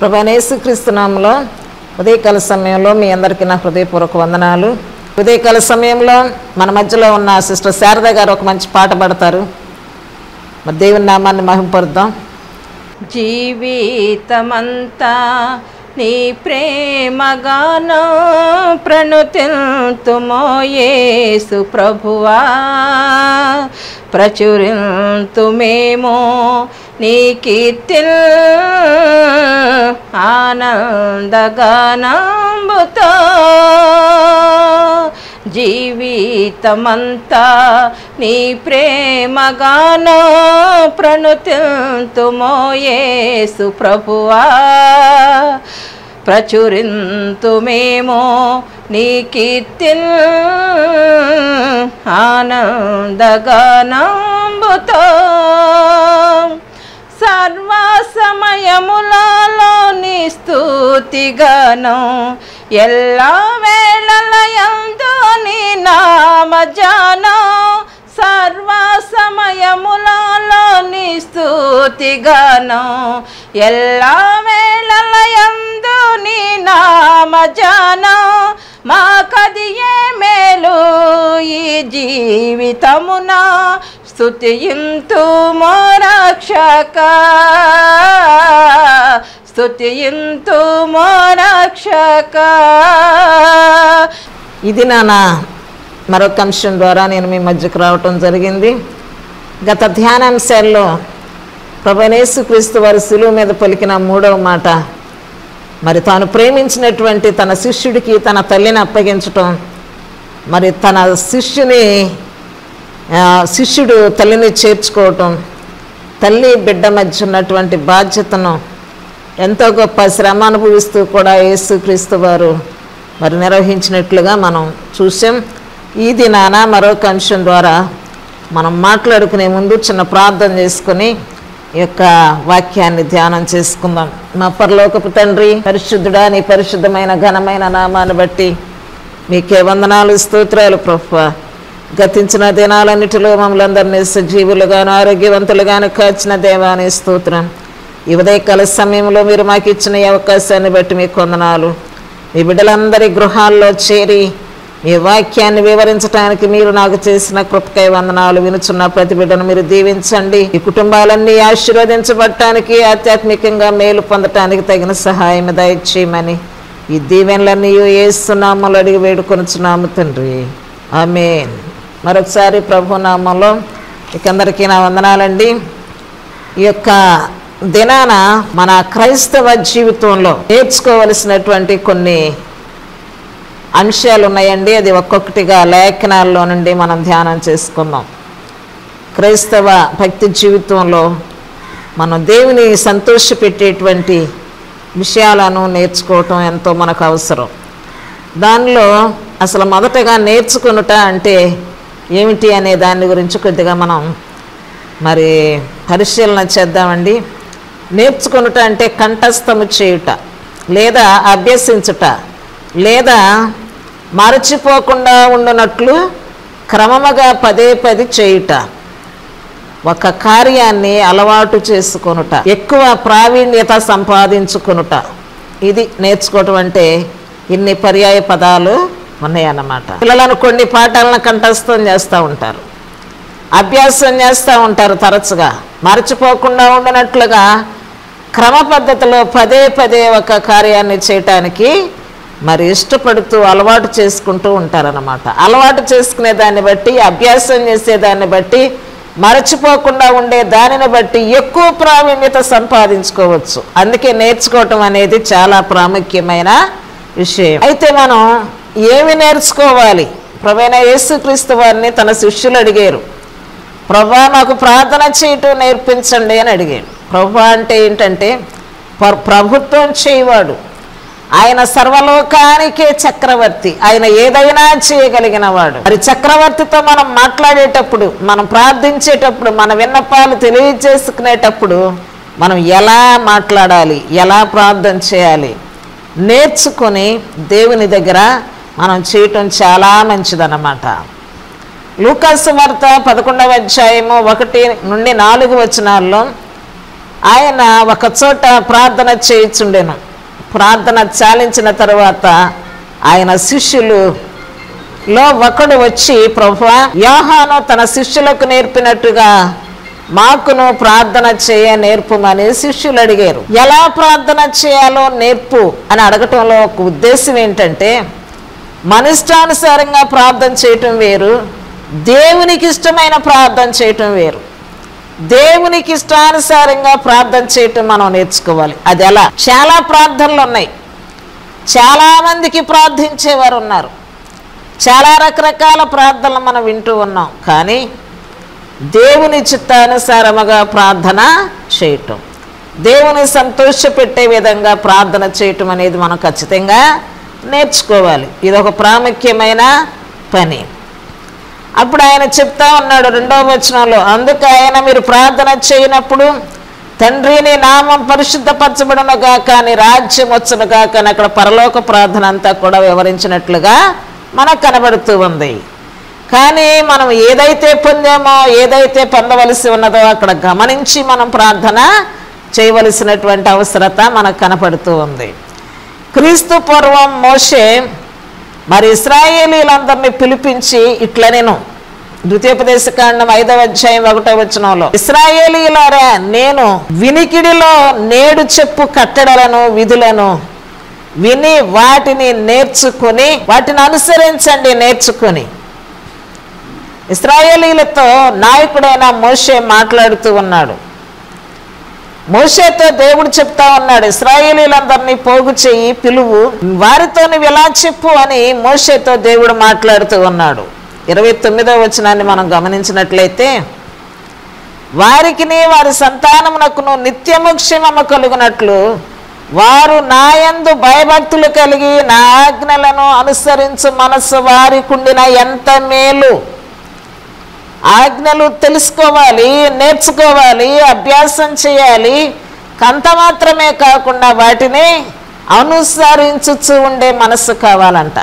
ప్రభానేసుక్రీస్తునామంలో ఉదయకాల సమయంలో మీ అందరికీ నా హృదయపూర్వక వందనాలు ఉదయకాల సమయంలో మన మధ్యలో ఉన్న సిస్టర్ శారద గారు ఒక మంచి పాట పాడతారు మరి దేవుని నామాన్ని మహింపరుద్దాం జీవితమంతా నీ ప్రేమగానం ప్రణుతిల్తుమో యేసు ప్రభువా ప్రచురింతుమేమో నీ కీర్తిల్ ఆనందగానంబుతో జీవితమంతా నీ ప్రేమగానో ప్రణుతిల్తుమో యేసు ప్రభువా ప్రచురింతుమేమో నీ కీర్తిల్ ఆనందగానంబుతో సర్వ సమయములలో నీ స్థుతిగానం ఎల్ల వేళలయందు నీ నామజానం సర్వ సమయములలో నీ స్థుతిగానం ఎల్ల వేళలయందు నీ నామజానం మా కదియే మేలు ఈ జీవితమున స్తుతియింతు మోరక్షక స్తుతియింతు మోరక్షక ఇది నాన్న మరొక అంశం ద్వారా నేను మీ మధ్యకు రావటం జరిగింది గత ధ్యానాంశాల్లో ప్రభనేసుక్రీస్తు వారి సులువు మీద పలికిన మూడవ మాట మరి తాను ప్రేమించినటువంటి తన శిష్యుడికి తన తల్లిని అప్పగించటం మరి తన శిష్యుని ఆ, శిష్యుడు తల్లిని చేర్చుకోవటం తల్లి బిడ్డ మధ్య ఉన్నటువంటి బాధ్యతను ఎంతో గొప్ప శ్రమ అనుభవిస్తూ కూడా యేసుక్రీస్తు వారు మరి నిర్వహించినట్లుగా మనం చూసాం ఈ దినాన మరొక అంశం ద్వారా మనం మాట్లాడుకునే ముందు చిన్న ప్రార్థన చేసుకుని ఈ యొక్క వాక్యాన్ని ధ్యానం చేసుకుందాం మా పరలోకపు తండ్రి పరిశుద్ధుడా నీ పరిశుద్ధమైన ఘనమైన నామాన్ని బట్టి మీకే వందనాలు స్తోత్రాలు ప్రభు గతించిన దినాలన్నిటిలో మమ్మల్ని అందరినీ సజీవులుగాను ఆరోగ్యవంతులుగాను కాచిన దేవాని స్తోత్రం ఈ ఉదయకాల సమయంలో మీరు మాకు ఇచ్చిన ఈ అవకాశాన్ని బట్టి మీకు వందనాలు మీ బిడ్డలందరి గృహాల్లో చేరి మీ వాక్యాన్ని వివరించడానికి మీరు నాకు చేసిన కృపకై వందనాలు వినుచున్న ప్రతి బిడ్డను మీరు దీవించండి ఈ కుటుంబాలన్నీ ఆశీర్వదించబడటానికి ఆధ్యాత్మికంగా మేలు పొందటానికి తగిన సహాయం దయచేయమని ఈ దీవెనలన్నీ ఏస్తున్నామలు అడిగి వేడుకొనుచున్నాము తండ్రి ఆమేన్ మరొకసారి ప్రభు నామంలో ఇకందరికీ నా వందనాలండి ఈ యొక్క దినాన మన క్రైస్తవ జీవితంలో నేర్చుకోవలసినటువంటి కొన్ని అంశాలు ఉన్నాయండి అది ఒక్కొక్కటిగా లేఖనాల్లో నుండి మనం ధ్యానం చేసుకుందాం క్రైస్తవ భక్తి జీవితంలో మనం దేవుని సంతోషపెట్టేటువంటి విషయాలను నేర్చుకోవటం ఎంతో మనకు అవసరం దానిలో అసలు మొదటగా నేర్చుకునుట అంటే ఏమిటి అనే దాని గురించి కొద్దిగా మనం మరి పరిశీలన చేద్దామండి నేర్చుకునుట అంటే కంఠస్థము చేయుట లేదా అభ్యసించుట లేదా మరచిపోకుండా ఉండునట్లు క్రమముగా పదే పది చేయుట ఒక కార్యాన్ని అలవాటు చేసుకొనుట ఎక్కువ ప్రావీణ్యత సంపాదించుకొనుట ఇది నేర్చుకోవటం అంటే ఇన్ని పర్యాయ పదాలు ఉన్నాయన్నమాట పిల్లలను కొన్ని పాఠాలను కంఠస్థం చేస్తూ ఉంటారు అభ్యాసం చేస్తూ ఉంటారు తరచుగా మరచిపోకుండా ఉండనట్లుగా క్రమ పద్ధతిలో పదే పదే ఒక కార్యాన్ని చేయటానికి మరి ఇష్టపడుతూ అలవాటు చేసుకుంటూ ఉంటారన్నమాట అలవాటు చేసుకునే దాన్ని బట్టి అభ్యాసం చేసే దాన్ని బట్టి మరచిపోకుండా ఉండే దానిని బట్టి ఎక్కువ ప్రావీణ్యత సంపాదించుకోవచ్చు అందుకే నేర్చుకోవటం అనేది చాలా ప్రాముఖ్యమైన విషయం అయితే మనం ఏమి నేర్చుకోవాలి ప్రవీణ యేసుక్రీస్తు వారిని తన శిష్యులు అడిగారు ప్రభా నాకు ప్రార్థన చేయటం నేర్పించండి అని అడిగాడు ప్రభా అంటే ఏంటంటే ప్ర- ప్రభుత్వం చేయవాడు ఆయన సర్వలోకానికే చక్రవర్తి ఆయన ఏదైనా చేయగలిగిన వాడు మరి చక్రవర్తితో మనం మాట్లాడేటప్పుడు మనం ప్రార్థించేటప్పుడు మన విన్నపాలు తెలియజేసుకునేటప్పుడు మనం ఎలా మాట్లాడాలి ఎలా ప్రార్థన చేయాలి నేర్చుకొని దేవుని దగ్గర మనం చేయటం చాలా మంచిదన్నమాట లూకాసు వార్త పదకొండవ అధ్యాయము ఒకటి నుండి నాలుగు వచనాల్లో ఆయన ఒక చోట ప్రార్థన చేయించుండెను ప్రార్థన చాలించిన తర్వాత ఆయన శిష్యులు లో ఒకడు వచ్చి ప్రభు యోహాను తన శిష్యులకు నేర్పినట్టుగా మాకును ప్రార్థన చేయ నేర్పుమని శిష్యులు అడిగారు ఎలా ప్రార్థన చేయాలో నేర్పు అని అడగటంలో ఒక ఉద్దేశం ఏంటంటే మన ఇష్టానుసారంగా ప్రార్థన చేయటం వేరు దేవునికి ఇష్టమైన ప్రార్థన చేయటం వేరు దేవునికి ఇష్టానుసారంగా ప్రార్థన చేయటం మనం నేర్చుకోవాలి అది ఎలా చాలా ప్రార్థనలు ఉన్నాయి చాలామందికి ప్రార్థించేవారు ఉన్నారు చాలా రకరకాల ప్రార్థనలు మనం వింటూ ఉన్నాం కానీ దేవుని చిత్తానుసారముగా ప్రార్థన చేయటం దేవుని సంతోషపెట్టే విధంగా ప్రార్థన చేయటం అనేది మనం ఖచ్చితంగా నేర్చుకోవాలి ఇది ఒక ప్రాముఖ్యమైన పని అప్పుడు ఆయన చెప్తా ఉన్నాడు రెండవ వచనంలో అందుకు ఆయన మీరు ప్రార్థన చేయనప్పుడు తండ్రి నీ నామం పరిశుద్ధపరచబడును గాక నీ రాజ్యం వచ్చును గాక అని అక్కడ పరలోక ప్రార్థన అంతా కూడా వివరించినట్లుగా మనకు కనబడుతూ ఉంది కానీ మనం ఏదైతే పొందామో ఏదైతే పొందవలసి ఉన్నదో అక్కడ గమనించి మనం ప్రార్థన చేయవలసినటువంటి అవసరత మనకు కనపడుతూ ఉంది క్రీస్తు పూర్వం మోషే మరి ఇస్రాయేలీలందరినీ పిలిపించి ఇట్లా నేను ద్వితీయోపదేశ కాండం ఐదవ అధ్యాయం ఒకటో వచనంలో ఇస్రాయేలీలారా నేను వినికిడిలో నేడు చెప్పు కట్టడలను విధులను విని వాటిని నేర్చుకొని వాటిని అనుసరించండి నేర్చుకొని ఇస్రాయేలీలతో నాయకుడైన మోషే మాట్లాడుతూ ఉన్నాడు మోషేతో దేవుడు చెప్తా ఉన్నాడు ఇస్రాయేలీలందరినీ పోగు చెయ్యి పిలువు వారితో నువ్వు ఎలా చెప్పు అని మోషేతో దేవుడు మాట్లాడుతూ ఉన్నాడు ఇరవై తొమ్మిదో వచనాన్ని మనం గమనించినట్లయితే వారికిని వారి సంతానమునకును నిత్యము క్షేమము కలుగునట్లు వారు నాయందు భయభక్తులు కలిగి నా ఆజ్ఞలను అనుసరించు మనస్సు వారికుండిన ఎంత మేలు ఆజ్ఞలు తెలుసుకోవాలి నేర్చుకోవాలి అభ్యాసం చేయాలి కంత మాత్రమే కాకుండా వాటిని అనుసరించుచు ఉండే మనస్సు కావాలంట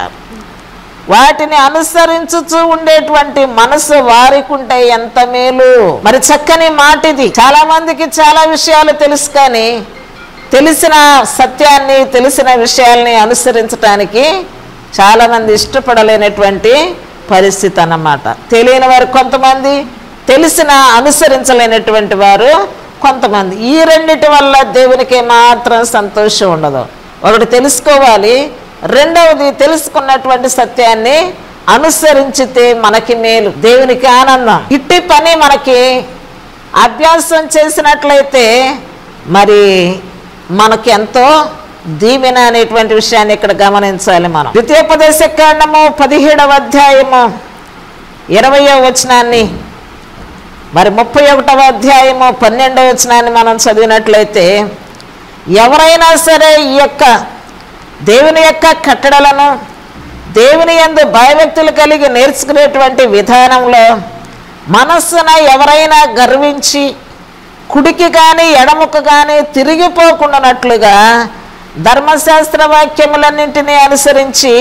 వాటిని అనుసరించుచు ఉండేటువంటి మనసు వారికి ఉంటే ఎంత మేలు మరి చక్కని మాట ఇది చాలా మందికి చాలా విషయాలు తెలుసు కానీ తెలిసిన సత్యాన్ని తెలిసిన విషయాల్ని అనుసరించటానికి చాలామంది ఇష్టపడలేనటువంటి పరిస్థితి అన్నమాట తెలియని వారు కొంతమంది తెలిసిన అనుసరించలేనటువంటి వారు కొంతమంది ఈ రెండిటి వల్ల దేవునికి మాత్రం సంతోషం ఉండదు ఒకటి తెలుసుకోవాలి రెండవది తెలుసుకున్నటువంటి సత్యాన్ని అనుసరించితే మనకి మేలు దేవునికి ఆనందం ఇట్టి పని మనకి అభ్యాసం చేసినట్లయితే మరి మనకి ఎంతో దీవెన అనేటువంటి విషయాన్ని ఇక్కడ గమనించాలి మనం ద్వితీయోపదేశ కాండము పదిహేడవ అధ్యాయము ఇరవయో వచనాన్ని మరి ముప్పై ఒకటవ అధ్యాయము పన్నెండవ వచనాన్ని మనం చదివినట్లయితే ఎవరైనా సరే ఈ యొక్క దేవుని యొక్క కట్టడలను దేవుని యందు భయభక్తులు కలిగి నేర్చుకునేటువంటి విధానంలో మనస్సున ఎవరైనా గర్వించి కుడికి కానీ ఎడముకు కానీ తిరిగిపోకుండానట్లుగా ధర్మశాస్త్ర వాక్యములన్నింటినీ అనుసరించి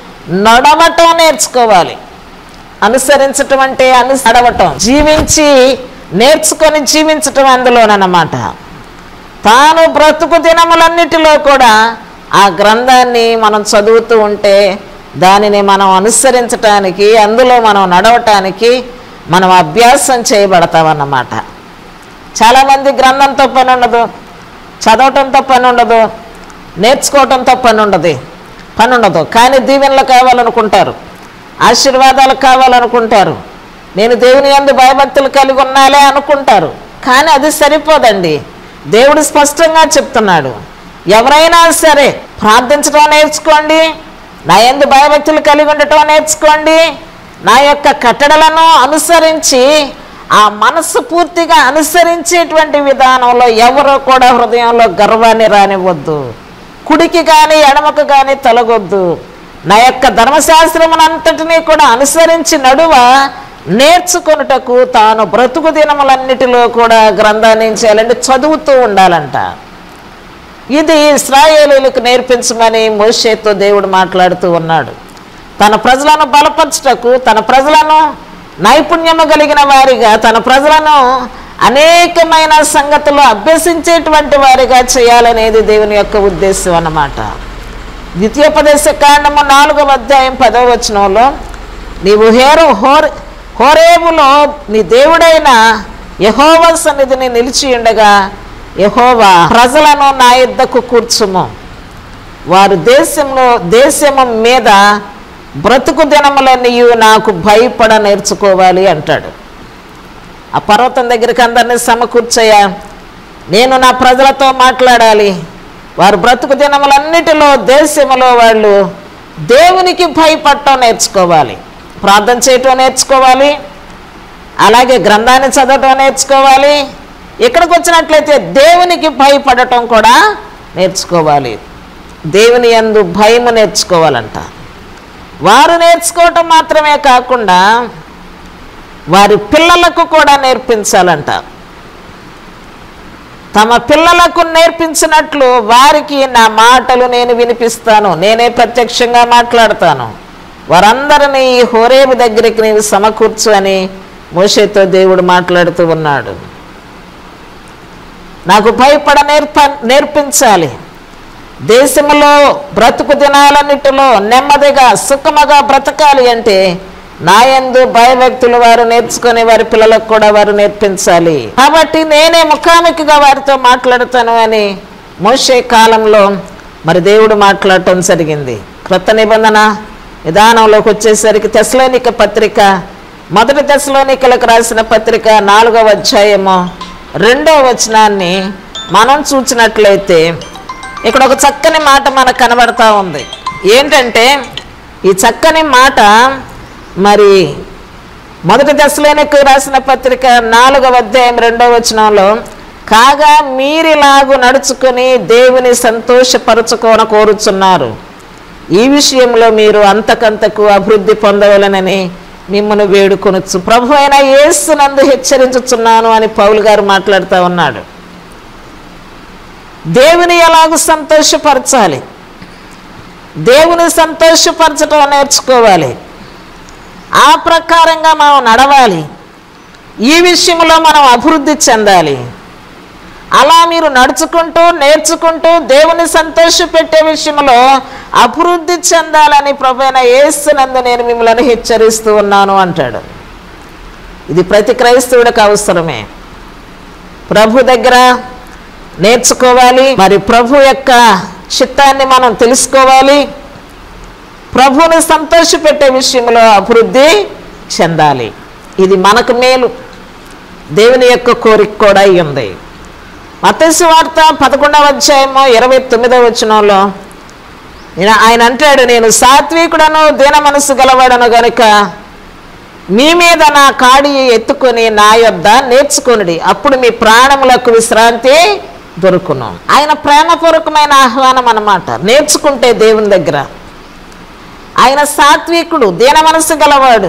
నడవటం నేర్చుకోవాలి అనుసరించటం అంటే అను నడవటం జీవించి నేర్చుకొని జీవించటం అందులోనన్నమాట తాను బ్రతుకు దినములన్నిటిలో కూడా ఆ గ్రంథాన్ని మనం చదువుతూ ఉంటే దానిని మనం అనుసరించటానికి అందులో మనం నడవటానికి మనం అభ్యాసం చేయబడతామన్నమాట చాలామంది గ్రంథంతో పని ఉండదు చదవటంతో పని ఉండదు నేర్చుకోవటంతో పని ఉండదు పని ఉండదు కానీ దీవెనలు కావాలనుకుంటారు ఆశీర్వాదాలు కావాలనుకుంటారు నేను దేవుని యందు భయభక్తులు కలిగి ఉన్నాలే అనుకుంటారు కానీ అది సరిపోదండి దేవుడు స్పష్టంగా చెప్తున్నాడు ఎవరైనా సరే ప్రార్థించడం నేర్చుకోండి నా యందు భయభక్తులు కలిగి ఉండటం నేర్చుకోండి నా యొక్క కట్టడలను అనుసరించి ఆ మనస్సు పూర్తిగా అనుసరించేటువంటి విధానంలో ఎవరో కూడా హృదయంలో గర్వాన్ని రానివ్వద్దు కుడికి కానీ ఎడమకు కానీ తొలగొద్దు నా యొక్క ధర్మశాస్త్రమునంతటినీ కూడా అనుసరించి నడువ నేర్చుకొనుటకు తాను బ్రతుకు దినములన్నిటిలో కూడా గ్రంథాన్ని ఏం చేయాలంటే చదువుతూ ఉండాలంట ఇది ఇస్రాయేలీలకు నేర్పించమని మోషేతో దేవుడు మాట్లాడుతూ ఉన్నాడు తన ప్రజలను బలపరచుటకు తన ప్రజలను నైపుణ్యము కలిగిన వారిగా తన ప్రజలను అనేకమైన సంగతులు అభ్యసించేటువంటి వారిగా చేయాలనేది దేవుని యొక్క ఉద్దేశం అన్నమాట ద్వితీయోపదేశ కాండము నాలుగవ అధ్యాయం పదవ వచనంలో నీవు హేరో హోర్ హోరేబులో నీ దేవుడైన యహోవ సన్నిధిని నిలిచి ఉండగా యహోవా ప్రజలను నా యుద్ధకు కూర్చుము వారు దేశంలో దేశము మీద బ్రతుకు దినములన్నీయు నాకు భయపడ నేర్చుకోవాలి అంటాడు ఆ పర్వతం దగ్గరికి అందరినీ సమకూర్చయ్యా నేను నా ప్రజలతో మాట్లాడాలి వారు బ్రతుకు దినములన్నిటిలో దేశములో వాళ్ళు దేవునికి భయపడటం నేర్చుకోవాలి ప్రార్థన చేయటం నేర్చుకోవాలి అలాగే గ్రంథాన్ని చదవటం నేర్చుకోవాలి ఇక్కడికి వచ్చినట్లయితే దేవునికి భయపడటం కూడా నేర్చుకోవాలి దేవుని యందు భయము నేర్చుకోవాలంట వారు నేర్చుకోవటం మాత్రమే కాకుండా వారి పిల్లలకు కూడా నేర్పించాలంట తమ పిల్లలకు నేర్పించినట్లు వారికి నా మాటలు నేను వినిపిస్తాను నేనే ప్రత్యక్షంగా మాట్లాడతాను వారందరినీ ఈ హోరేబు దగ్గరికి నీవు సమకూర్చు అని మోషేతో దేవుడు మాట్లాడుతూ ఉన్నాడు నాకు భయపడ నేర్ప నేర్పించాలి దేశంలో బ్రతుకు దినాలన్నిటిలో నెమ్మదిగా సుఖముగా బ్రతకాలి అంటే నాయందు భయభక్తులు వారు నేర్చుకుని వారి పిల్లలకు కూడా వారు నేర్పించాలి కాబట్టి నేనే ముఖాముఖిగా వారితో మాట్లాడతాను అని మోషే కాలంలో మరి దేవుడు మాట్లాడటం జరిగింది క్రొత్త నిబంధన విధానంలోకి వచ్చేసరికి తెసలోనిక పత్రిక మొదటి తెసలోనికలకు రాసిన పత్రిక నాలుగవ అధ్యాయము రెండవ వచనాన్ని మనం చూసినట్లయితే ఇక్కడ ఒక చక్కని మాట మనకు కనబడతా ఉంది ఏంటంటే ఈ చక్కని మాట మరి మొదటి దశలోనికి రాసిన పత్రిక నాలుగవ అధ్యాయం రెండవ వచనంలో కాగా మీరిలాగు నడుచుకుని దేవుని సంతోషపరచుకోన కోరుచున్నారు ఈ విషయంలో మీరు అంతకంతకు అభివృద్ధి పొందవలనని మిమ్మల్ని వేడుకొనొచ్చు ప్రభు అయిన యేసునందు హెచ్చరించుచున్నాను అని పౌలు గారు మాట్లాడుతూ ఉన్నాడు దేవుని ఎలాగో సంతోషపరచాలి దేవుని సంతోషపరచడం నేర్చుకోవాలి ఆ ప్రకారంగా మనం నడవాలి ఈ విషయంలో మనం అభివృద్ధి చెందాలి అలా మీరు నడుచుకుంటూ నేర్చుకుంటూ దేవుని సంతోషపెట్టే విషయంలో అభివృద్ధి చెందాలని ప్రభైన యేసునందు నేను మిమ్మల్ని హెచ్చరిస్తూ ఉన్నాను అంటాడు ఇది ప్రతి క్రైస్తవుడికి అవసరమే ప్రభు దగ్గర నేర్చుకోవాలి మరి ప్రభు యొక్క చిత్తాన్ని మనం తెలుసుకోవాలి ప్రభువుని సంతోషపెట్టే విషయంలో అభివృద్ధి చెందాలి ఇది మనకు మేలు దేవుని యొక్క కోరిక కూడా అయి ఉంది మతస్సు వార్త పదకొండవ అధ్యాయము ఇరవై తొమ్మిదవ వచనంలో నేను ఆయన అంటాడు నేను సాత్వికుడను దీన మనసు గలవాడను గనుక మీ మీద నా కాడి ఎత్తుకొని నా యొద్ద నేర్చుకొనుడి అప్పుడు మీ ప్రాణములకు విశ్రాంతి దొరుకును ఆయన ప్రేమపూర్వకమైన ఆహ్వానం అన్నమాట నేర్చుకుంటే దేవుని దగ్గర ఆయన సాత్వికుడు దీన మనసు గలవాడు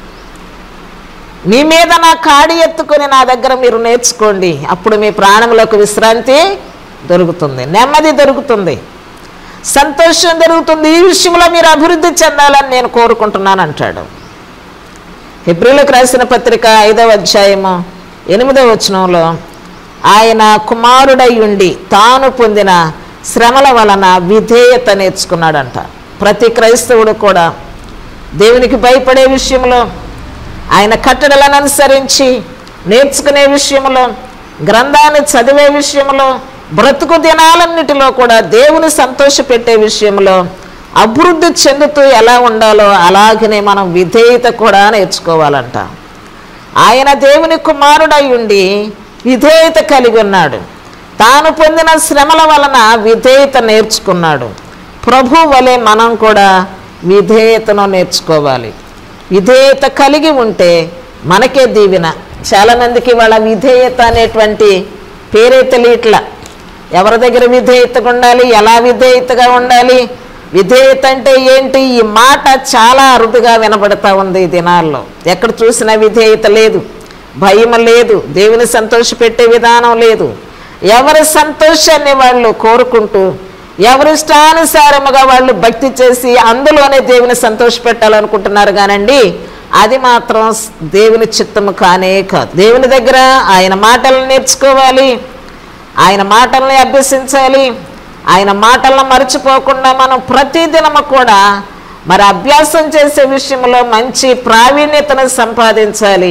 మీ మీద నా కాడి ఎత్తుకొని నా దగ్గర మీరు నేర్చుకోండి అప్పుడు మీ ప్రాణములకు విశ్రాంతి దొరుకుతుంది నెమ్మది దొరుకుతుంది సంతోషం దొరుకుతుంది ఈ విషయంలో మీరు అభివృద్ధి చెందాలని నేను కోరుకుంటున్నాను అంటాడు హిబ్రిలకు రాసిన పత్రిక ఐదవ అధ్యాయము ఎనిమిదవ వచనంలో ఆయన కుమారుడై ఉండి తాను పొందిన శ్రమల వలన విధేయత నేర్చుకున్నాడంట ప్రతి క్రైస్తవుడు కూడా దేవునికి భయపడే విషయంలో ఆయన కట్టడలను అనుసరించి నేర్చుకునే విషయంలో గ్రంథాన్ని చదివే విషయంలో బ్రతుకు దినాలన్నిటిలో కూడా దేవుని సంతోషపెట్టే విషయంలో అభివృద్ధి చెందుతూ ఎలా ఉండాలో అలాగనే మనం విధేయత కూడా నేర్చుకోవాలంట ఆయన దేవుని కుమారుడై ఉండి విధేయత కలిగి ఉన్నాడు తాను పొందిన శ్రమల వలన విధేయత నేర్చుకున్నాడు ప్రభు వలె మనం కూడా విధేయతను నేర్చుకోవాలి విధేయత కలిగి ఉంటే మనకే దీవెన చాలామందికి వాళ్ళ విధేయత అనేటువంటి పేరే తెలియట్లా ఎవరి దగ్గర విధేయతగా ఉండాలి ఎలా విధేయతగా ఉండాలి విధేయత అంటే ఏంటి ఈ మాట చాలా అరుదుగా వినబడతా ఉంది ఈ దినాల్లో ఎక్కడ చూసినా విధేయత లేదు భయం లేదు దేవుని సంతోషపెట్టే విధానం లేదు ఎవరి సంతోషాన్ని వాళ్ళు కోరుకుంటూ ఎవరి ఇష్టానుసారముగా వాళ్ళు భక్తి చేసి అందులోనే దేవుని సంతోషపెట్టాలనుకుంటున్నారు కానండి అది మాత్రం దేవుని చిత్తము కానే కాదు దేవుని దగ్గర ఆయన మాటలను నేర్చుకోవాలి ఆయన మాటల్ని అభ్యసించాలి ఆయన మాటలను మర్చిపోకుండా మనం ప్రతిదినము కూడా మరి అభ్యాసం చేసే విషయంలో మంచి ప్రావీణ్యతను సంపాదించాలి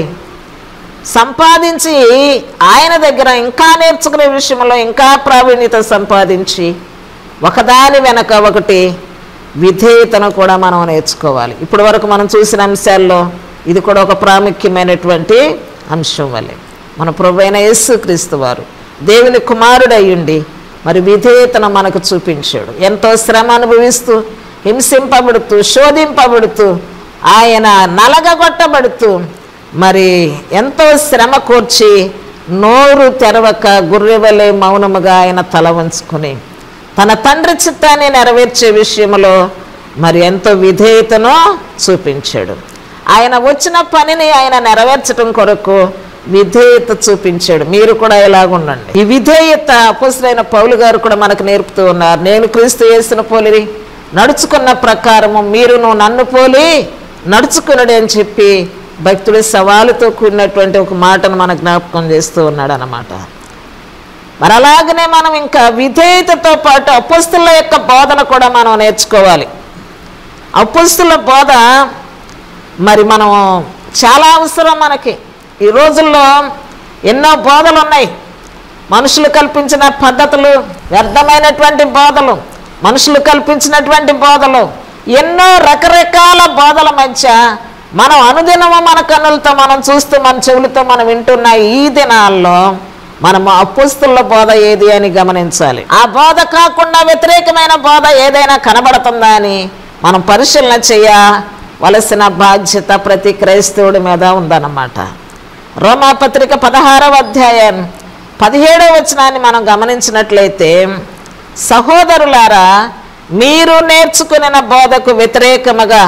సంపాదించి ఆయన దగ్గర ఇంకా నేర్చుకునే విషయంలో ఇంకా ప్రావీణ్యత సంపాదించి ఒకదాని వెనక ఒకటి విధేయతను కూడా మనం నేర్చుకోవాలి ఇప్పటి వరకు మనం చూసిన అంశాల్లో ఇది కూడా ఒక ప్రాముఖ్యమైనటువంటి అంశం వల్లే మన ప్రభు అయిన యేసుక్రీస్తు వారు దేవుని కుమారుడయ్యుండి మరి విధేయతను మనకు చూపించాడు ఎంతో శ్రమ అనుభవిస్తూ హింసింపబడుతూ శోధింపబడుతూ ఆయన నలగగొట్టబడుతూ మరి ఎంతో శ్రమ కూర్చి నోరు తెరవక గుర్రెవలే మౌనముగా ఆయన తల వంచుకొని తన తండ్రి చిత్తాన్ని నెరవేర్చే విషయంలో మరి ఎంతో విధేయతను చూపించాడు ఆయన వచ్చిన పనిని ఆయన నెరవేర్చడం కొరకు విధేయత చూపించాడు మీరు కూడా ఇలాగుండండి ఈ విధేయత అపోసరైన పౌలు గారు కూడా మనకు నేర్పుతూ ఉన్నారు నేను క్రీస్తు చేసిన పోలిరి నడుచుకున్న ప్రకారము మీరును నన్ను పోలి నడుచుకున్నాడు అని చెప్పి భక్తుడి సవాలుతో కూడినటువంటి ఒక మాటను మన జ్ఞాపకం చేస్తూ ఉన్నాడు అన్నమాట మరి అలాగనే మనం ఇంకా విధేయతతో పాటు అపుస్తుల యొక్క బోధన కూడా మనం నేర్చుకోవాలి అపుస్తుల బోధ మరి మనం చాలా అవసరం మనకి ఈ రోజుల్లో ఎన్నో బోధలు ఉన్నాయి మనుషులు కల్పించిన పద్ధతులు వ్యర్థమైనటువంటి బోధలు మనుషులు కల్పించినటువంటి బోధలు ఎన్నో రకరకాల బోధల మధ్య మనం అనుదినము మన కన్నులతో మనం చూస్తూ మన చెవులతో మనం వింటున్న ఈ దినాల్లో మనము అపుస్తుల బోధ ఏది అని గమనించాలి ఆ బోధ కాకుండా వ్యతిరేకమైన బోధ ఏదైనా కనబడుతుందా అని మనం పరిశీలన చేయవలసిన బాధ్యత ప్రతి క్రైస్తవుడి మీద ఉందన్నమాట రోమాపత్రిక పదహారవ అధ్యాయం పదిహేడవ వచనాన్ని మనం గమనించినట్లయితే సహోదరులారా మీరు నేర్చుకున్న బోధకు వ్యతిరేకముగా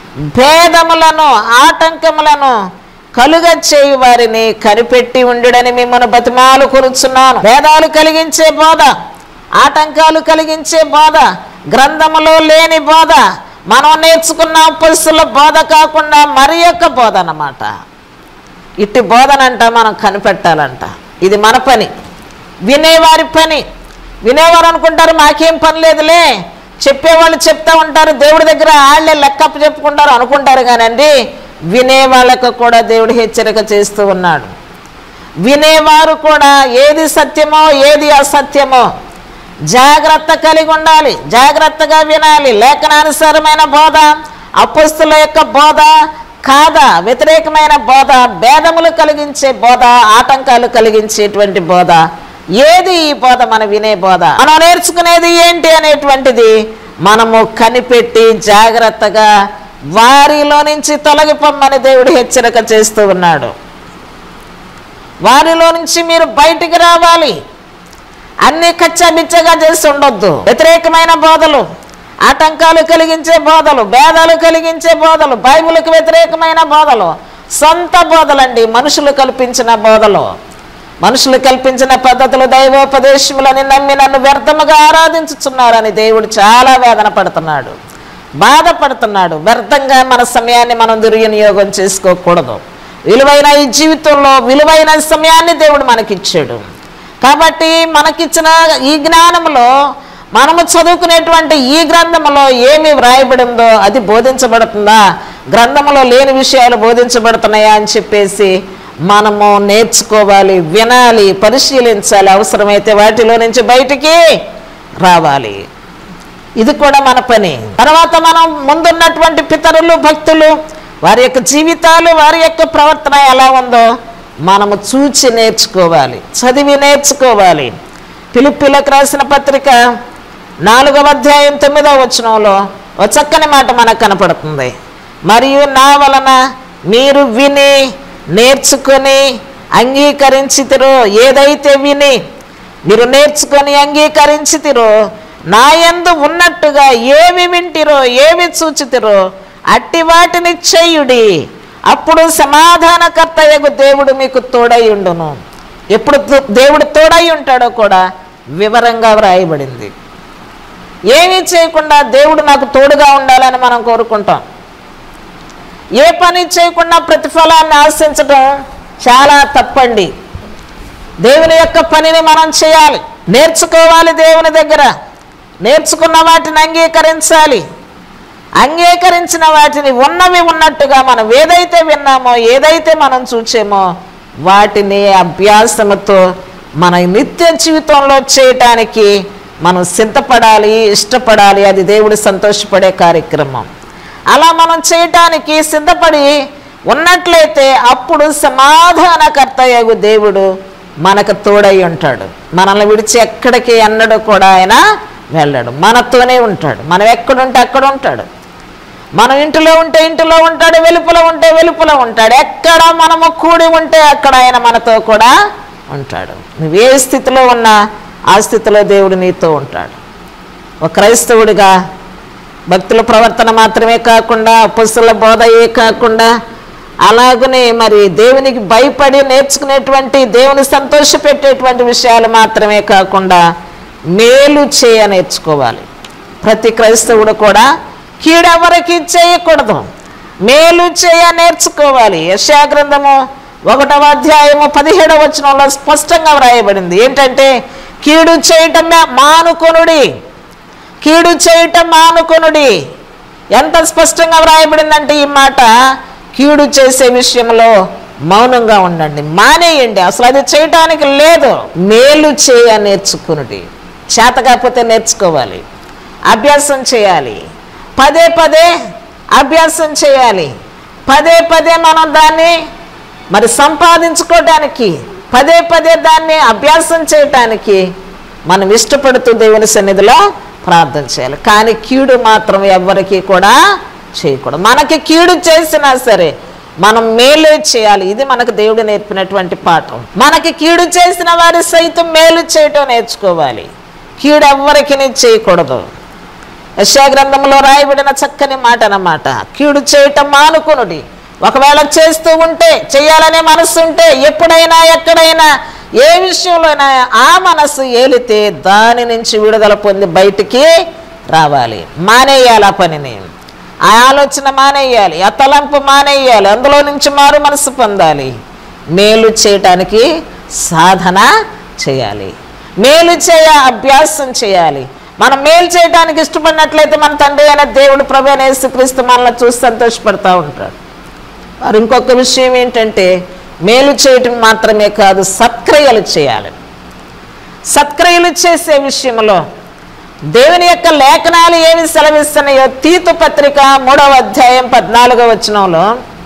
భేదములను ఆటంకములను కలుగ చేయు వారిని కనిపెట్టి ఉండుడని మిమ్మల్ని బతిమాలు కూర్చున్నాను భేదాలు కలిగించే బోధ ఆటంకాలు కలిగించే బోధ గ్రంథములో లేని బోధ మనం నేర్చుకున్న పురుషుల బోధ కాకుండా మరి యొక్క బోధ అన్నమాట ఇట్టి బోధనంట మనం కనిపెట్టాలంట ఇది మన పని వినేవారి పని వినేవారు అనుకుంటారు మాకేం పని లేదులే చెప్పేవాళ్ళు చెప్తా ఉంటారు దేవుడి దగ్గర వాళ్ళే లెక్కప్పు చెప్పుకుంటారు అనుకుంటారు కానండి వినే వాళ్ళకు కూడా దేవుడు హెచ్చరిక చేస్తూ ఉన్నాడు వినేవారు కూడా ఏది సత్యమో ఏది అసత్యమో జాగ్రత్త కలిగి ఉండాలి జాగ్రత్తగా వినాలి లేఖనానుసారమైన బోధ అపుస్తుల యొక్క బోధ కాదా వ్యతిరేకమైన బోధ భేదములు కలిగించే బోధ ఆటంకాలు కలిగించేటువంటి బోధ ఏది ఈ బోధ మన వినే బోధ మనం నేర్చుకునేది ఏంటి అనేటువంటిది మనము కనిపెట్టి జాగ్రత్తగా వారిలో నుంచి తొలగిపోమ్మని దేవుడు హెచ్చరిక చేస్తూ ఉన్నాడు వారిలో నుంచి మీరు బయటికి రావాలి అన్ని కచ్చాబిచ్చగా చేసి ఉండొద్దు వ్యతిరేకమైన బోధలు ఆటంకాలు కలిగించే బోధలు భేదాలు కలిగించే బోధలు బైబిల్కి వ్యతిరేకమైన బోధలు సొంత బోధలండి మనుషులు కల్పించిన బోధలు మనుషులు కల్పించిన పద్ధతులు దైవోపదేశములని నమ్మి నన్ను వ్యర్థముగా ఆరాధించుచున్నారని దేవుడు చాలా వేదన పడుతున్నాడు బాధపడుతున్నాడు వ్యర్థంగా మన సమయాన్ని మనం దుర్వినియోగం చేసుకోకూడదు విలువైన ఈ జీవితంలో విలువైన సమయాన్ని దేవుడు మనకిచ్చాడు కాబట్టి మనకిచ్చిన ఈ జ్ఞానంలో మనము చదువుకునేటువంటి ఈ గ్రంథములో ఏమి వ్రాయబడిందో అది బోధించబడుతుందా గ్రంథములో లేని విషయాలు బోధించబడుతున్నాయా అని చెప్పేసి మనము నేర్చుకోవాలి వినాలి పరిశీలించాలి అవసరమైతే వాటిలో నుంచి బయటికి రావాలి ఇది కూడా మన పని తర్వాత మనం ముందున్నటువంటి పితరులు భక్తులు వారి యొక్క జీవితాలు వారి యొక్క ప్రవర్తన ఎలా ఉందో మనము చూచి నేర్చుకోవాలి చదివి నేర్చుకోవాలి పిలుపులకు రాసిన పత్రిక నాలుగవ అధ్యాయం తొమ్మిదవ వచనంలో ఒక చక్కని మాట మనకు కనపడుతుంది మరియు నా వలన మీరు విని నేర్చుకొని అంగీకరించితిరో ఏదైతే విని మీరు నేర్చుకొని అంగీకరించితిరో నా యందు ఉన్నట్టుగా ఏమి వింటిరో ఏమి చూచితిరో అట్టి వాటిని చెయ్యుడి అప్పుడు సమాధానకర్తయ్యకు దేవుడు మీకు తోడై ఉండును ఎప్పుడు తో- దేవుడు తోడై ఉంటాడో కూడా వివరంగా వ్రాయబడింది ఏమీ చేయకుండా దేవుడు నాకు తోడుగా ఉండాలని మనం కోరుకుంటాం ఏ పని చేయకుండా ప్రతిఫలాన్ని ఆశించడం చాలా తప్పండి దేవుని యొక్క పనిని మనం చేయాలి నేర్చుకోవాలి దేవుని దగ్గర నేర్చుకున్న వాటిని అంగీకరించాలి అంగీకరించిన వాటిని ఉన్నవి ఉన్నట్టుగా మనం ఏదైతే విన్నామో ఏదైతే మనం చూచామో వాటిని అభ్యాసముతో మన నిత్య జీవితంలో చేయటానికి మనం సిద్ధపడాలి ఇష్టపడాలి అది దేవుడు సంతోషపడే కార్యక్రమం అలా మనం చేయటానికి సిద్ధపడి ఉన్నట్లయితే అప్పుడు సమాధానకర్త యగు దేవుడు మనకు తోడై ఉంటాడు మనల్ని విడిచి ఎక్కడికి ఎన్నడూ కూడా ఆయన వెళ్ళాడు మనతోనే ఉంటాడు మనం ఎక్కడుంటే అక్కడ ఉంటాడు మనం ఇంటిలో ఉంటే ఇంటిలో ఉంటాడు వెలుపల ఉంటే వెలుపల ఉంటాడు ఎక్కడ మనము కూడి ఉంటే అక్కడ ఆయన మనతో కూడా ఉంటాడు నువ్వు ఏ స్థితిలో ఉన్నా ఆ స్థితిలో దేవుడు నీతో ఉంటాడు ఒక క్రైస్తవుడిగా భక్తుల ప్రవర్తన మాత్రమే కాకుండా అపస్సుల బోధయే కాకుండా అలాగనే మరి దేవునికి భయపడి నేర్చుకునేటువంటి దేవుని సంతోషపెట్టేటువంటి విషయాలు మాత్రమే కాకుండా మేలు చేయ నేర్చుకోవాలి ప్రతి క్రైస్తవుడు కూడా కీడెవరికి చేయకూడదు మేలు చేయ నేర్చుకోవాలి యశా గ్రంథము ఒకటవ అధ్యాయము పదిహేడవ వచనంలో స్పష్టంగా వ్రాయబడింది ఏంటంటే కీడు చేయటం మానుకొనుడి కీడు చేయటం మానుకొనుడి ఎంత స్పష్టంగా వ్రాయబడిందంటే ఈ మాట కీడు చేసే విషయంలో మౌనంగా ఉండండి మానేయండి అసలు అది చేయటానికి లేదు మేలు చేయ నేర్చుకునుడి చేత కాకపోతే నేర్చుకోవాలి అభ్యాసం చేయాలి పదే పదే అభ్యాసం చేయాలి పదే పదే మనం దాన్ని మరి సంపాదించుకోవడానికి పదే పదే దాన్ని అభ్యాసం చేయటానికి మనం ఇష్టపడుతూ దేవుని సన్నిధిలో ప్రార్థన చేయాలి కానీ కీడు మాత్రం ఎవ్వరికి కూడా చేయకూడదు మనకి కీడు చేసినా సరే మనం మేలు చేయాలి ఇది మనకు దేవుడు నేర్పినటువంటి పాఠం మనకి కీడు చేసిన వారి సైతం మేలు చేయటం నేర్చుకోవాలి కీడు ఎవ్వరికి చేయకూడదు యశా గ్రంథంలో రాయబడిన చక్కని మాట అన్నమాట కీడు చేయటం మానుకునుడి ఒకవేళ చేస్తూ ఉంటే చేయాలనే మనస్సు ఉంటే ఎప్పుడైనా ఎక్కడైనా ఏ విషయంలోనైనా ఆ మనస్సు ఏలితే దాని నుంచి విడుదల పొంది బయటికి రావాలి మానేయాలి ఆ పనిని ఆ ఆలోచన మానేయాలి ఆ తలంపు మానేయాలి అందులో నుంచి మారు మనసు పొందాలి మేలు చేయటానికి సాధన చేయాలి మేలు చేయ అభ్యాసం చేయాలి మనం మేలు చేయడానికి ఇష్టపడినట్లయితే మన తండ్రి అయిన దేవుడు ప్రభు అయిన యేసుక్రీస్తు మనల్ని చూసి సంతోషపడతా ఉంటాడు మరి ఇంకొక విషయం ఏంటంటే మేలు చేయటం మాత్రమే కాదు సత్క్రియలు చేయాలి సత్క్రియలు చేసే విషయంలో దేవుని యొక్క లేఖనాలు ఏమి సెలవిస్తున్నాయో తీతు పత్రిక మూడవ అధ్యాయం పద్నాలుగవ వచనంలో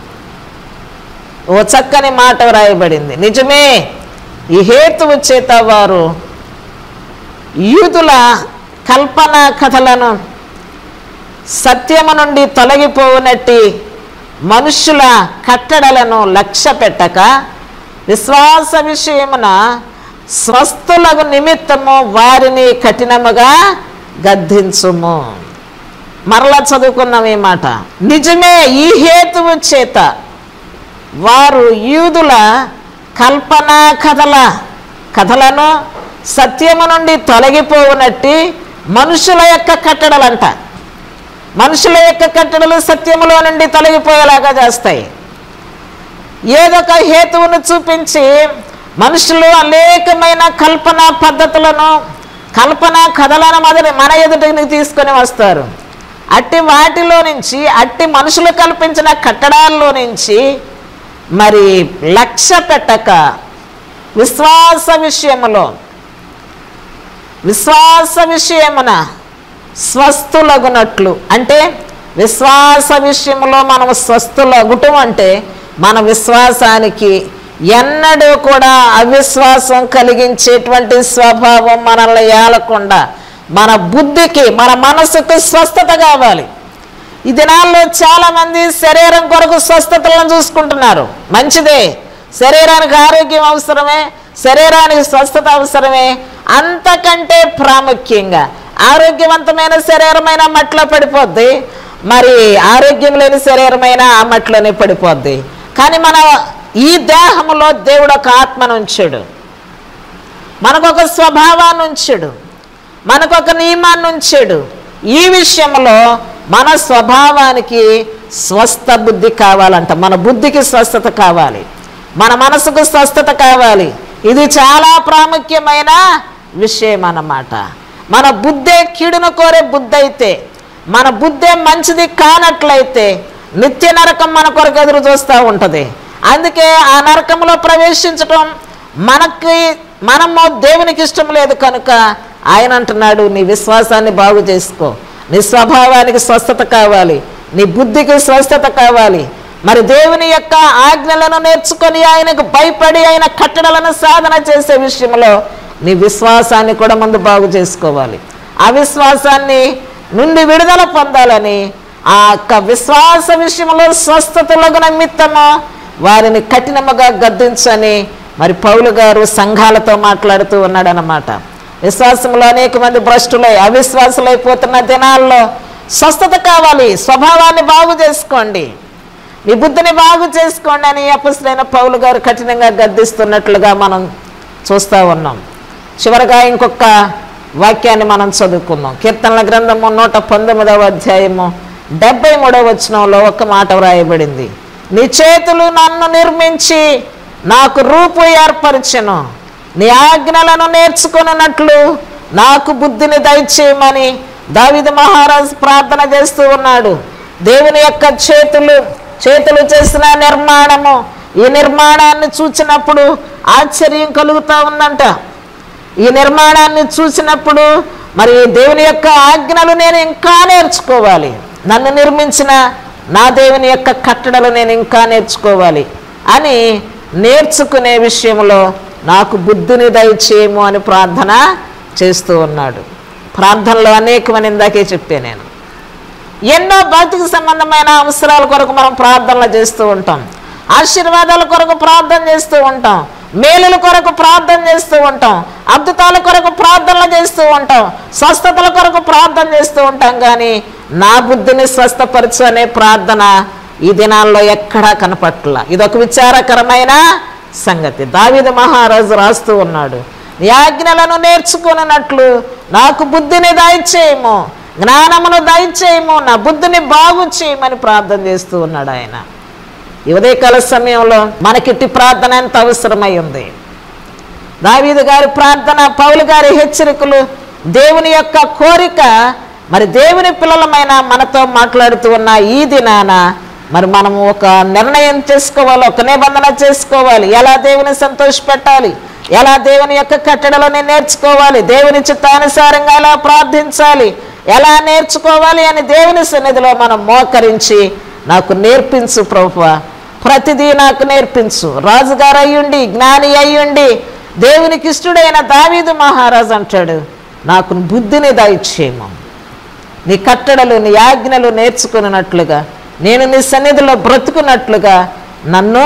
ఓ చక్కని మాట వ్రాయబడింది నిజమే ఈ హేతువు చేత వారు యూదుల కల్పన కథలను సత్యము నుండి తొలగిపోవునట్టి మనుషుల కట్టడలను లక్ష్య పెట్టక విశ్వాస విషయమున స్వస్థులకు నిమిత్తము వారిని కఠినముగా గద్దించుము మరలా చదువుకున్నాం ఈ మాట నిజమే ఈ హేతువు చేత వారు యూదుల కల్పన కథల కథలను సత్యము నుండి తొలగిపోవునట్టి మనుషుల యొక్క కట్టడలంట మనుషుల యొక్క కట్టడలు సత్యములో నుండి తొలగిపోయేలాగా చేస్తాయి ఏదొక హేతువును చూపించి మనుషులు అనేకమైన కల్పన పద్ధతులను కల్పన కథలను మొదలు మన ఎదుటిని తీసుకొని వస్తారు అట్టి వాటిలో నుంచి అట్టి మనుషులు కల్పించిన కట్టడాల్లో నుంచి మరి లక్ష్య పెట్టక విశ్వాస విషయములో విశ్వాస విషయమున స్వస్థులగునట్లు అంటే విశ్వాస విషయంలో మనం స్వస్థులగుటం అంటే మన విశ్వాసానికి ఎన్నడూ కూడా అవిశ్వాసం కలిగించేటువంటి స్వభావం మనల్ని ఏలకుండా మన బుద్ధికి మన మనసుకు స్వస్థత కావాలి ఈ దినాల్లో చాలామంది శరీరం కొరకు స్వస్థతలను చూసుకుంటున్నారు మంచిదే శరీరానికి ఆరోగ్యం అవసరమే శరీరానికి స్వస్థత అవసరమే అంతకంటే ప్రాముఖ్యంగా ఆరోగ్యవంతమైన శరీరమైన మట్లో పడిపోద్ది మరి ఆరోగ్యం లేని శరీరమైన ఆ మట్లోనే పడిపోద్ది కానీ మన ఈ దేహంలో దేవుడు ఒక ఆత్మను ఉంచాడు మనకొక స్వభావాన్ని ఉంచాడు మనకొక నియమాన్ని ఉంచాడు ఈ విషయంలో మన స్వభావానికి స్వస్థ బుద్ధి కావాలంట మన బుద్ధికి స్వస్థత కావాలి మన మనసుకు స్వస్థత కావాలి ఇది చాలా ప్రాముఖ్యమైన విషయం అన్నమాట మన బుద్ధే కీడును కోరే బుద్ధి అయితే మన బుద్ధే మంచిది కానట్లయితే నిత్య నరకం మన కొరకు ఎదురు చూస్తూ ఉంటుంది అందుకే ఆ నరకంలో ప్రవేశించటం మనకి మనము దేవునికి ఇష్టం లేదు కనుక ఆయన అంటున్నాడు నీ విశ్వాసాన్ని బాగు చేసుకో నీ స్వభావానికి స్వస్థత కావాలి నీ బుద్ధికి స్వస్థత కావాలి మరి దేవుని యొక్క ఆజ్ఞలను నేర్చుకొని ఆయనకు భయపడి ఆయన కట్టడలను సాధన చేసే విషయంలో నీ విశ్వాసాన్ని కూడా ముందు బాగు చేసుకోవాలి ఆ విశ్వాసాన్ని నుండి విడుదల పొందాలని ఆ యొక్క విశ్వాస విషయంలో స్వస్థతలకు నిమిత్తము వారిని కఠినముగా గద్దించని మరి పౌలు గారు సంఘాలతో మాట్లాడుతూ ఉన్నాడనమాట విశ్వాసంలో అనేక మంది భ్రష్టులై అవిశ్వాసులైపోతున్న దినాల్లో స్వస్థత కావాలి స్వభావాన్ని బాగు చేసుకోండి మీ బుద్ధిని బాగు చేసుకోండి అని అపస్తులైన పౌలు గారు కఠినంగా గద్దిస్తున్నట్లుగా మనం చూస్తూ ఉన్నాం చివరగా ఇంకొక వాక్యాన్ని మనం చదువుకుందాం కీర్తనల గ్రంథము నూట పంతొమ్మిదవ అధ్యాయము డెబ్బై మూడవ వచనంలో ఒక మాట వ్రాయబడింది నీ చేతులు నన్ను నిర్మించి నాకు రూపు ఏర్పరచెను నీ ఆజ్ఞలను నేర్చుకున్నట్లు నాకు బుద్ధిని దయచేయమని దావిద మహారాజు ప్రార్థన చేస్తూ ఉన్నాడు దేవుని యొక్క చేతులు చేతులు చేసిన నిర్మాణము ఈ నిర్మాణాన్ని చూసినప్పుడు ఆశ్చర్యం కలుగుతూ ఉందంట ఈ నిర్మాణాన్ని చూసినప్పుడు మరి దేవుని యొక్క ఆజ్ఞలు నేను ఇంకా నేర్చుకోవాలి నన్ను నిర్మించిన నా దేవుని యొక్క కట్టడలు నేను ఇంకా నేర్చుకోవాలి అని నేర్చుకునే విషయంలో నాకు బుద్ధిని దయచేయము అని ప్రార్థన చేస్తూ ఉన్నాడు ప్రార్థనలో అనేకమని ఇందాకే చెప్పాను నేను ఎన్నో భౌతిక సంబంధమైన అవసరాల కొరకు మనం ప్రార్థనలు చేస్తూ ఉంటాం ఆశీర్వాదాల కొరకు ప్రార్థన చేస్తూ ఉంటాం మేలుల కొరకు ప్రార్థన చేస్తూ ఉంటాం అద్భుతాల కొరకు ప్రార్థనలు చేస్తూ ఉంటాం స్వస్థతల కొరకు ప్రార్థన చేస్తూ ఉంటాం కానీ నా బుద్ధిని స్వస్థపరచు అనే ప్రార్థన ఈ దినాల్లో ఎక్కడా కనపట్ల ఇదొక విచారకరమైన సంగతి దావిద మహారాజు రాస్తూ ఉన్నాడు నీ ఆజ్ఞలను నేర్చుకున్నట్లు నాకు బుద్ధిని దయచేయము జ్ఞానమును దయచేయము నా బుద్ధిని బాగు చేయమని ప్రార్థన చేస్తూ ఉన్నాడు ఆయన ఈ ఉదయకాల సమయంలో మనకిట్టి ప్రార్థన ఎంత అవసరమై ఉంది దావీదు గారి ప్రార్థన పౌలు గారి హెచ్చరికలు దేవుని యొక్క కోరిక మరి దేవుని పిల్లలమైన మనతో మాట్లాడుతూ ఉన్న ఈ దినాన మరి మనం ఒక నిర్ణయం చేసుకోవాలి ఒక నిబంధన చేసుకోవాలి ఎలా దేవుని సంతోషపెట్టాలి ఎలా దేవుని యొక్క కట్టడలని నేర్చుకోవాలి దేవుని చిత్తానుసారంగా ఎలా ప్రార్థించాలి ఎలా నేర్చుకోవాలి అని దేవుని సన్నిధిలో మనం మోకరించి నాకు నేర్పించు ప్రభువా ప్రతిదీ నాకు నేర్పించు రాజుగారు అయ్యుండి జ్ఞాని అయ్యుండి దేవునికి ఇష్టడైన దావీదు మహారాజు అంటాడు నాకు బుద్ధిని దయచేయము నీ కట్టడలు నీ ఆజ్ఞలు నేర్చుకున్నట్లుగా నేను నీ సన్నిధిలో బ్రతుకున్నట్లుగా నన్ను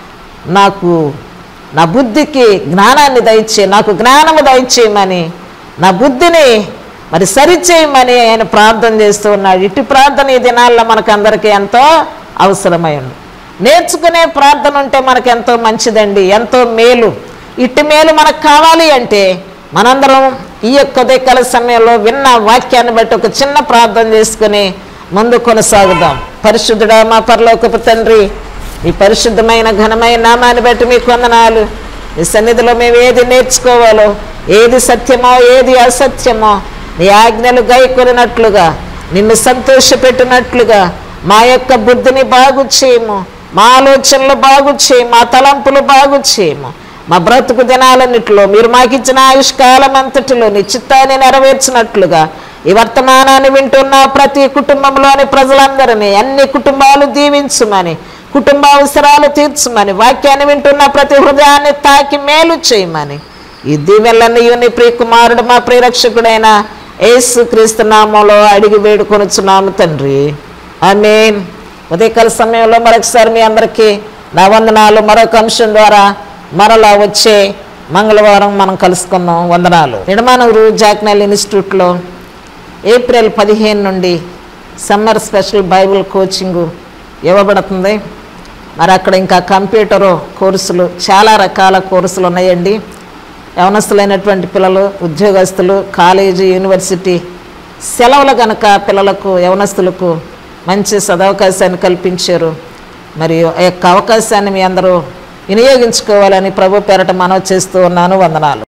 నాకు నా బుద్ధికి జ్ఞానాన్ని దయచే నాకు జ్ఞానము దయచేయమని నా బుద్ధిని మరి సరిచేయమని ఆయన ప్రార్థన చేస్తూ ఉన్నాడు ఇటు ప్రార్థన ఈ దినాల్లో మనకు అందరికీ ఎంతో అవసరమై ఉంది నేర్చుకునే ప్రార్థన ఉంటే మనకు ఎంతో మంచిదండి ఎంతో మేలు ఇటు మేలు మనకు కావాలి అంటే మనందరం ఈ యొక్క ఉదయకాల సమయంలో విన్న వాక్యాన్ని బట్టి ఒక చిన్న ప్రార్థన చేసుకుని ముందు కొనసాగుదాం పరిశుద్ధుడా మా పరలోకపు తండ్రి ఈ పరిశుద్ధమైన ఘనమైన నామాన్ని బట్టి మీకు వందనాలు ఈ సన్నిధిలో మేము ఏది నేర్చుకోవాలో ఏది సత్యమో ఏది అసత్యమో నీ ఆజ్ఞలు గైకొనినట్లుగా నిన్ను సంతోషపెట్టినట్లుగా మా యొక్క బుద్ధిని బాగు చేయము మా ఆలోచనలు బాగు చేయము మా తలంపులు బాగు చేయము మా బ్రతుకు దినాలన్నిటిలో మీరు మాకు ఇచ్చిన ఆయుష్కాలం అంతటిలో నీ చిత్తాన్ని నెరవేర్చినట్లుగా ఈ వర్తమానాన్ని వింటున్న ప్రతి కుటుంబంలోని ప్రజలందరినీ అన్ని కుటుంబాలు దీవించుమని కుటుంబ అవసరాలు తీర్చుమని వాక్యాన్ని వింటున్న ప్రతి హృదయాన్ని తాకి మేలు చేయమని ఈ దీవెనలన్నీ నీ ప్రియకుమారుడు మా ప్రియరక్షకుడైన యేసు క్రీస్తు నామంలో అడిగి వేడుకొనుచున్నాము తండ్రి ఆమేన్ ఉదయకాల సమయంలో మరొకసారి మీ అందరికీ నా వందనాలు మరొక అంశం ద్వారా మరలా వచ్చే మంగళవారం మనం కలుసుకుందాం వందనాలు నిడమానూరు జాక్నల్ ఇన్స్టిట్యూట్లో ఏప్రిల్ పదిహేను నుండి సమ్మర్ స్పెషల్ బైబిల్ కోచింగు ఇవ్వబడుతుంది మరి అక్కడ ఇంకా కంప్యూటరు కోర్సులు చాలా రకాల కోర్సులు ఉన్నాయండి యవనస్తులైనటువంటి పిల్లలు ఉద్యోగస్తులు కాలేజీ యూనివర్సిటీ సెలవులు గనక పిల్లలకు యవనస్తులకు మంచి సదవకాశాన్ని కల్పించారు మరియు ఆ యొక్క అవకాశాన్ని మీ అందరూ వినియోగించుకోవాలని ప్రభు పేరట మనవి చేస్తూ ఉన్నాను వందనాలు